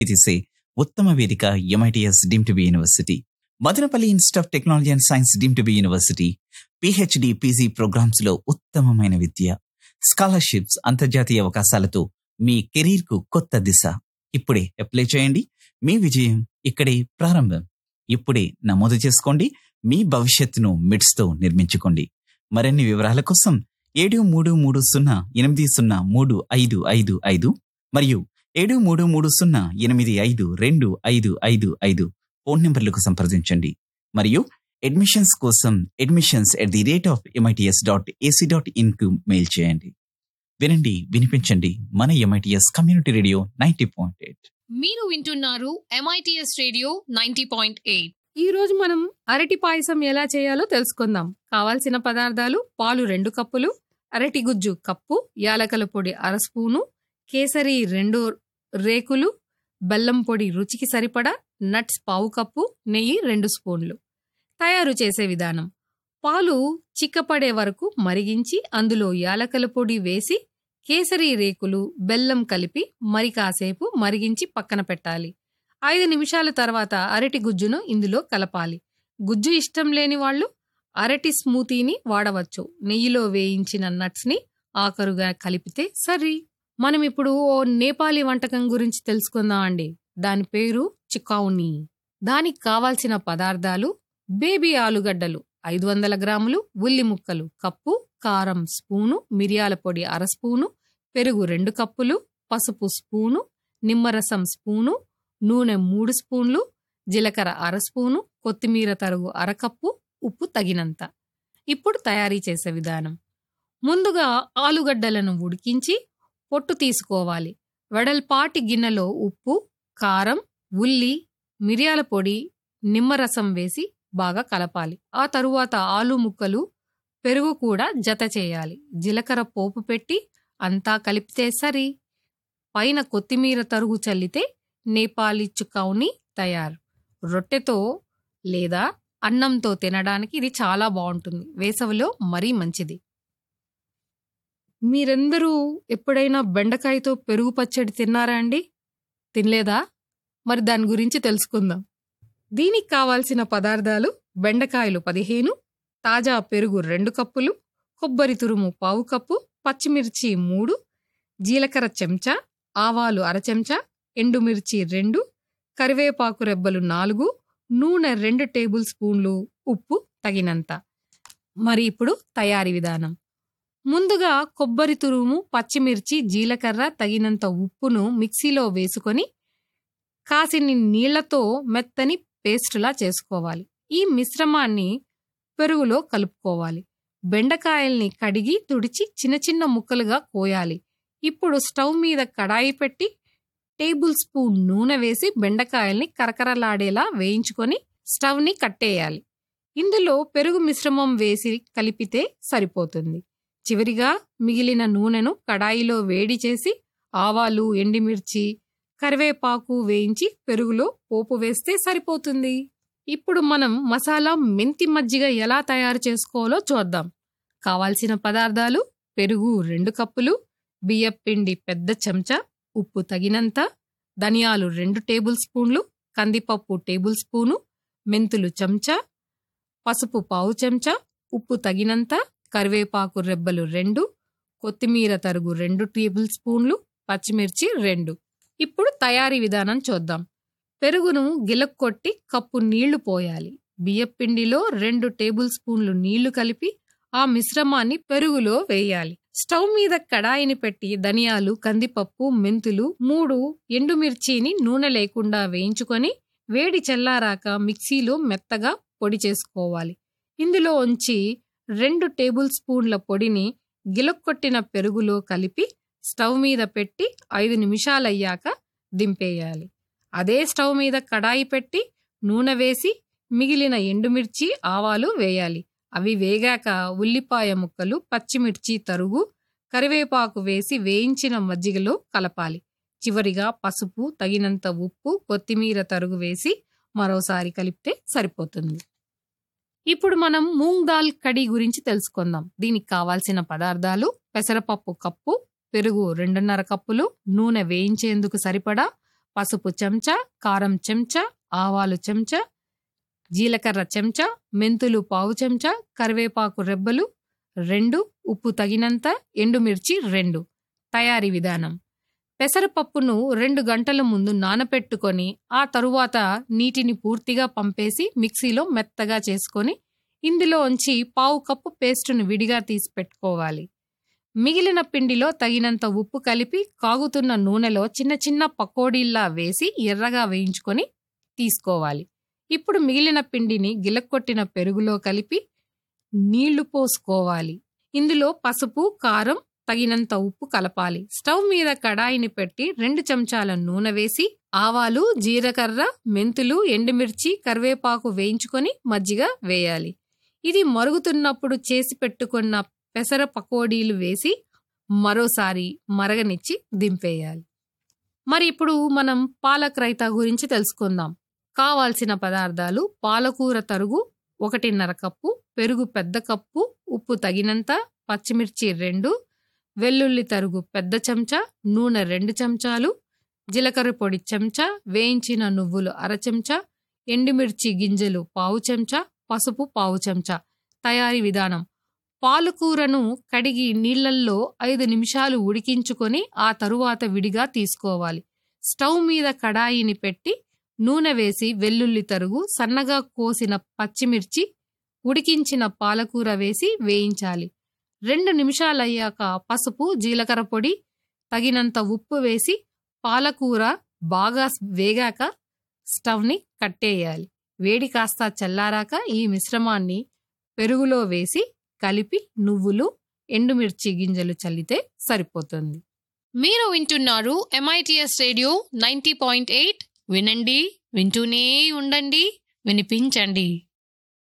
తీసే ఉత్తమ వేదిక MITS deemed to be university Madanapalle institute of technology and science deemed to be university PhD PG programmes లో ఉత్తమమైన విద్య scholarships అంతర్జాతీయ అవకాశాలతో మీ కెరీర్ కు కొత్త దిశ ఇప్పుడే అప్లై చేయండి మీ విజయం ఇక్కడే ప్రారంభం ఇప్పుడే నమోదు చేసుకోండి మీ భవిష్యత్తును మిడ్స్ తో నిర్మించుకోండి మరిన్ని వివరాల కోసం ఏడు మూడు మూడు సున్నా ఎనిమిది సున్నా మూడు ఐదు ఐదు ఐదు మరియు ఏడు మూడు మూడు సున్నా ఎనిమిది ఐదు రెండు ఐదు ఐదు ఐదు ఫోన్ నంబర్లకు సంప్రదించండి మరియు అడ్మిషన్స్ కోసం admissions at the rate of MITS dot AC dot in కు మెయిల్ చేయండి వినండి వినిపించండి మన MITS community radio ninety point eight మీరు వింటున్నారు MITS radio ninety point eight ఈ రోజు మనం అరటి పాయసం ఎలా చేయాలో తెలుసుకుందాం కావాల్సిన పదార్థాలు పాలు రెండు కప్పులు అరటి గుజ్జు కప్పు యాలకల పొడి అర స్పూను కేసరి రెండు రేకులు బెల్లం పొడి రుచికి సరిపడా నట్స్ పావు కప్పు నెయ్యి రెండు స్పూన్లు తయారు చేసే విధానం పాలు చిక్కపడే వరకు మరిగించి అందులో యాలకల పొడి వేసి కేసరి రేకులు బెల్లం కలిపి మరి కాసేపు మరిగించి పక్కన పెట్టాలి ఐదు నిమిషాల తర్వాత అరటి గుజ్జును ఇందులో కలపాలి గుజ్జు ఇష్టం లేని వాళ్ళు అరటి స్మూతీని వాడవచ్చు నెయ్యిలో వేయించిన నట్స్ ని ఆఖరుగా కలిపితే సరి మనం ఇప్పుడు ఓ నేపాలీ వంటకం గురించి తెలుసుకుందాం అండి దాని పేరు చికౌని దానికి కావాల్సిన పదార్థాలు బేబీ ఆలుగడ్డలు ఐదు వందల గ్రాములు ఉల్లి ముక్కలు కప్పు కారం స్పూను మిరియాల పొడి అర స్పూను పెరుగు రెండు కప్పులు పసుపు స్పూను నిమ్మరసం స్పూను నూనె మూడు స్పూన్లు జీలకర్ర అర స్పూను కొత్తిమీర తరుగు అరకప్పు ఉప్పు తగినంత ఇప్పుడు తయారీ చేసే విధానం ముందుగా ఆలుగడ్డలను ఉడికించి పొట్టు తీసుకోవాలి వెడల్పాటి గిన్నెలో ఉప్పు కారం ఉల్లి మిరియాల పొడి నిమ్మరసం వేసి బాగా కలపాలి ఆ తరువాత ఆలు ముక్కలు పెరుగు కూడా జత చేయాలి జీలకర్ర పోపు పెట్టి అంతా కలిపితే సరి పైన కొత్తిమీర తరుగు చల్లితే నేపాలీ చుకౌని తయారు రొట్టెతో లేదా అన్నంతో తినడానికి ఇది చాలా బాగుంటుంది వేసవిలో మరీ మంచిది మీరందరూ ఎప్పుడైనా బెండకాయతో పెరుగు పచ్చడి తిన్నారా అండి తినలేదా మరి దాని గురించి తెలుసుకుందాం దీనికి కావాల్సిన పదార్థాలు బెండకాయలు పదిహేను తాజా పెరుగు రెండు కప్పులు కొబ్బరి తురుము పావు కప్పు పచ్చిమిర్చి మూడు జీలకర్ర చెంచా ఆవాలు అర చెంచా ఎండుమిర్చి రెండు కరివేపాకు రెబ్బలు నాలుగు నూనె రెండు టేబుల్ స్పూన్లు ఉప్పు తగినంత మరి ఇప్పుడు తయారీ విధానం ముందుగా కొబ్బరి తురుము పచ్చిమిర్చి జీలకర్ర తగినంత ఉప్పును మిక్సీలో వేసుకొని కాసిని నీళ్లతో మెత్తని పేస్టులా చేసుకోవాలి ఈ మిశ్రమాన్ని పెరుగులో కలుపుకోవాలి బెండకాయల్ని కడిగి తుడిచి చిన్న చిన్న ముక్కలుగా కోయాలి ఇప్పుడు స్టవ్ మీద కడాయి పెట్టి టేబుల్ స్పూన్ నూనె వేసి బెండకాయల్ని కరకరలాడేలా వేయించుకొని స్టవ్ని కట్టేయాలి ఇందులో పెరుగు మిశ్రమం వేసి కలిపితే సరిపోతుంది చివరిగా మిగిలిన నూనెను కడాయిలో వేడి చేసి ఆవాలు ఎండిమిర్చి కరివేపాకు వేయించి పెరుగులో పోపు వేస్తే సరిపోతుంది ఇప్పుడు మనం మసాలా మెంతి మజ్జిగ ఎలా తయారు చేసుకోవాలో చూద్దాం కావాల్సిన పదార్థాలు పెరుగు రెండు కప్పులు బియ్యపిండి పెద్ద చెంచా ఉప్పు తగినంత ధనియాలు రెండు టేబుల్ స్పూన్లు కందిపప్పు టేబుల్ స్పూను మెంతులు చెంచా పసుపు పావు చెంచా ఉప్పు తగినంత కరివేపాకు రెబ్బలు రెండు కొత్తిమీర తరుగు రెండు టేబుల్ స్పూన్లు పచ్చిమిర్చి రెండు ఇప్పుడు తయారీ విధానం చూద్దాం పెరుగును గిలక్కొట్టి కప్పు నీళ్లు పోయాలి బియ్యపిండిలో రెండు టేబుల్ స్పూన్లు నీళ్లు కలిపి ఆ మిశ్రమాన్ని పెరుగులో వేయాలి స్టవ్ మీద కడాయిని పెట్టి ధనియాలు కందిపప్పు మెంతులు మూడు ఎండుమిర్చిని నూనె లేకుండా వేయించుకొని వేడి చల్లారాక మిక్సీలో మెత్తగా పొడి చేసుకోవాలి ఇందులో ఉంచి రెండు టేబుల్ స్పూన్ల పొడిని గిలక్కొట్టిన పెరుగులో కలిపి స్టవ్ మీద పెట్టి ఐదు నిమిషాలయ్యాక దింపేయాలి అదే స్టవ్ మీద కడాయి పెట్టి నూనె వేసి మిగిలిన ఎండుమిర్చి ఆవాలు వేయాలి అవి వేగాక ఉల్లిపాయ ముక్కలు పచ్చిమిర్చి తరుగు కరివేపాకు వేసి వేయించిన మజ్జిగలో కలపాలి చివరిగా పసుపు తగినంత ఉప్పు కొత్తిమీర తరుగు వేసి మరోసారి కలిపితే సరిపోతుంది ఇప్పుడు మనం మూంగ్ దాల్ కడి గురించి తెలుసుకుందాం దీనికి కావాల్సిన పదార్థాలు పెసరపప్పు కప్పు పెరుగు రెండున్నర కప్పులు నూనె వేయించేందుకు సరిపడా పసుపు చెంచా కారం చెంచా ఆవాలు చెంచా జీలకర్ర చెంచా మెంతులు పావు చెంచా కరివేపాకు రెబ్బలు రెండు ఉప్పు తగినంత ఎండుమిర్చి రెండు తయారీ విధానం పెసరపప్పును రెండు గంటల ముందు నానపెట్టుకొని ఆ తరువాత నీటిని పూర్తిగా పంపేసి మిక్సీలో మెత్తగా చేసుకొని ఇందులోంచి పావు కప్పు పేస్టును విడిగా తీసి పెట్టుకోవాలి మిగిలిన పిండిలో తగినంత ఉప్పు కలిపి కాగుతున్న నూనెలో చిన్న చిన్న పకోడీల్లా వేసి ఎర్రగా వేయించుకొని తీసుకోవాలి ఇప్పుడు మిగిలిన పిండిని గిలక్కొట్టిన పెరుగులో కలిపి నీళ్లు పోసుకోవాలి ఇందులో పసుపు కారం తగినంత ఉప్పు కలపాలి స్టవ్ మీద కడాయిని పెట్టి రెండు చెంచాల నూనె వేసి ఆవాలు జీలకర్ర మెంతులు ఎండుమిర్చి కరివేపాకు వేయించుకొని మజ్జిగ వేయాలి ఇది మరుగుతున్నప్పుడు చేసి పెట్టుకున్న పెసర పకోడీలు వేసి మరోసారి మరగనిచ్చి దింపేయాలి మరి ఇప్పుడు మనం పాలక్ రైతా గురించి తెలుసుకుందాం కావాల్సిన పదార్థాలు పాలకూర తరుగు ఒకటిన్నర కప్పు పెరుగు పెద్ద కప్పు ఉప్పు తగినంత పచ్చిమిర్చి రెండు వెల్లుల్లి తరుగు పెద్ద చెంచా నూనె రెండు చెంచాలు జీలకర్ర పొడి చెంచా వేయించిన నువ్వులు అర చెంచా ఎండుమిర్చి గింజలు పావు చెంచా పసుపు పావు చెంచా తయారీ విధానం పాలకూరను కడిగి నీళ్లల్లో ఐదు నిమిషాలు ఉడికించుకొని ఆ తరువాత విడిగా తీసుకోవాలి స్టవ్ మీద కడాయిని పెట్టి నూనె వేసి వెల్లుల్లి తరుగు సన్నగా కోసిన పచ్చిమిర్చి ఉడికించిన పాలకూర వేసి వేయించాలి రెండు నిమిషాలయ్యాక పసుపు జీలకర్ర పొడి తగినంత ఉప్పు వేసి పాలకూర బాగా వేగాక స్టవ్ని కట్టేయాలి వేడి కాస్త చల్లారాక ఈ మిశ్రమాన్ని పెరుగులో వేసి కలిపి నువ్వులు ఎండుమిర్చి గింజలు చల్లితే సరిపోతుంది మీరు వింటున్నారు MITS radio ninety point eight వినండి వింటూనే ఉండండి వినిపించండి